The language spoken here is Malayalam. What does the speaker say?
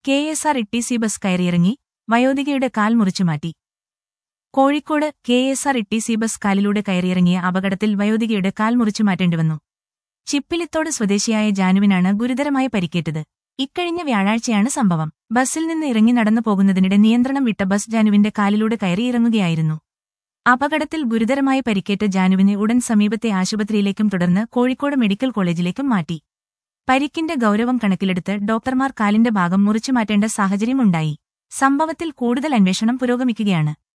K S R T C bus കയറിയിറങ്ങി വയോധികയുടെ കാൽ മുറിച്ചുമാറ്റി Kozhikode K S R T C bus കാലിലൂടെ കയറിയിറങ്ങിയ അപകടത്തിൽ വയോധികയുടെ കാൽ മുറിച്ചുമാറ്റേണ്ടിവന്നു ചിപ്പിലിത്തോട് സ്വദേശിയായ ജാനുവിനാണ് ഗുരുതരമായി പരിക്കേറ്റത് ഇക്കഴിഞ്ഞ വ്യാഴാഴ്ചയാണ് സംഭവം ബസ്സിൽ നിന്ന് ഇറങ്ങി നടന്നു പോകുന്നതിനിടെ നിയന്ത്രണം വിട്ട ബസ് ജാനുവിന്റെ കാലിലൂടെ കയറിയിറങ്ങുകയായിരുന്നു അപകടത്തിൽ ഗുരുതരമായി പരിക്കേറ്റ ജാനുവിനെ ഉടൻ സമീപത്തെ ആശുപത്രിയിലേക്കും തുടർന്ന് കോഴിക്കോട് മെഡിക്കൽ കോളേജിലേക്കും മാറ്റി പരിക്കിന്റെ ഗൌരവം കണക്കിലെടുത്ത് ഡോക്ടർമാർ കാലിന്റെ ഭാഗം മുറിച്ചുമാറ്റേണ്ട സാഹചര്യമുണ്ടായി സംഭവത്തിൽ കൂടുതൽ അന്വേഷണം പുരോഗമിക്കുകയാണ്